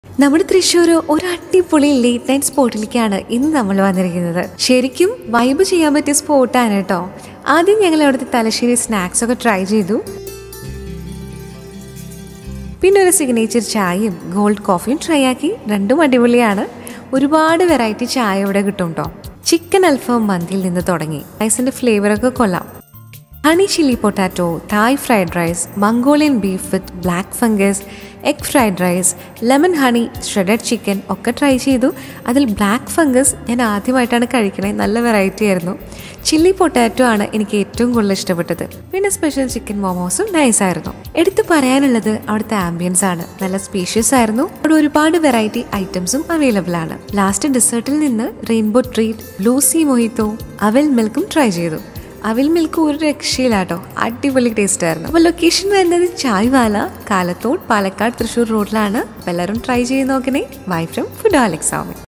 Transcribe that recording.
നമ്മുടെ തൃശ്ശൂർ ഒരു അടിപൊളി ലേറ്റ് നൈറ്റ് സ്പോട്ടിലേക്കാണ് ഇന്ന് നമ്മൾ വന്നിരിക്കുന്നത് ശരിക്കും വൈബ് ചെയ്യാൻ പറ്റിയ സ്പോട്ടാണ് കേട്ടോ ആദ്യം ഞങ്ങൾ അവിടുത്തെ തലശ്ശേരി സ്നാക്സ് ഒക്കെ ട്രൈ ചെയ്തു പിന്നെ ഒരു സിഗ്നേച്ചർ ചായയും ഗോൾഡ് കോഫിയും ട്രൈ ആക്കി രണ്ടും അടിപൊളിയാണ് ഒരുപാട് വെറൈറ്റി ചായ ഇവിടെ കിട്ടും കേട്ടോ ചിക്കൻ അൽഫാം മന്തിയിൽ നിന്ന് തുടങ്ങി റൈസിന്റെ ഫ്ലേവറൊക്കെ കൊള്ളാം honey chilli potato Thai fried rice Mongolian beef with black fungus egg fried rice lemon honey shredded chicken ഒക്കെ ട്രൈ ചെയ്തു അതിൽ ബ്ലാക്ക് ഫംഗസ് ഞാൻ ആദ്യമായിട്ടാണ് കഴിക്കണേ നല്ല വെറൈറ്റി ആയിരുന്നു ചില്ലി പൊട്ടാറ്റോ ആണ് എനിക്ക് ഏറ്റവും കൂടുതൽ ഇഷ്ടപ്പെട്ടത് പിന്നെ സ്പെഷ്യൽ ചിക്കൻ മോമോസും നൈസ് ആയിരുന്നു എടുത്തു പറയാനുള്ളത് അവിടുത്തെ ആംബിയൻസ് ആണ് നല്ല സ്പീഷ്യസ് ആയിരുന്നു അവിടെ ഒരുപാട് വെറൈറ്റി ഐറ്റംസും അവൈലബിൾ ആണ് ലാസ്റ്റ് ഡെസേർട്ടിൽ നിന്ന് റെയിൻബോ ട്രീറ്റ് ലൂസി മൊഹിത്തോ അവൽ മിൽക്കും ട്രൈ ചെയ്തു അവിൽ മിൽക്ക് ഒരു രക്ഷയിലാട്ടോ അടിപൊളി ടേസ്റ്റ് ആയിരുന്നു അപ്പോൾ ലൊക്കേഷൻ വരുന്നത് ചായ്വാല കാലത്തോട് പാലക്കാട് തൃശ്ശൂർ റോഡിലാണ് അപ്പോൾ എല്ലാവരും ട്രൈ ചെയ്ത് നോക്കണേ ബൈ ഫ്രം ഫുഡ് ആലക്സാമി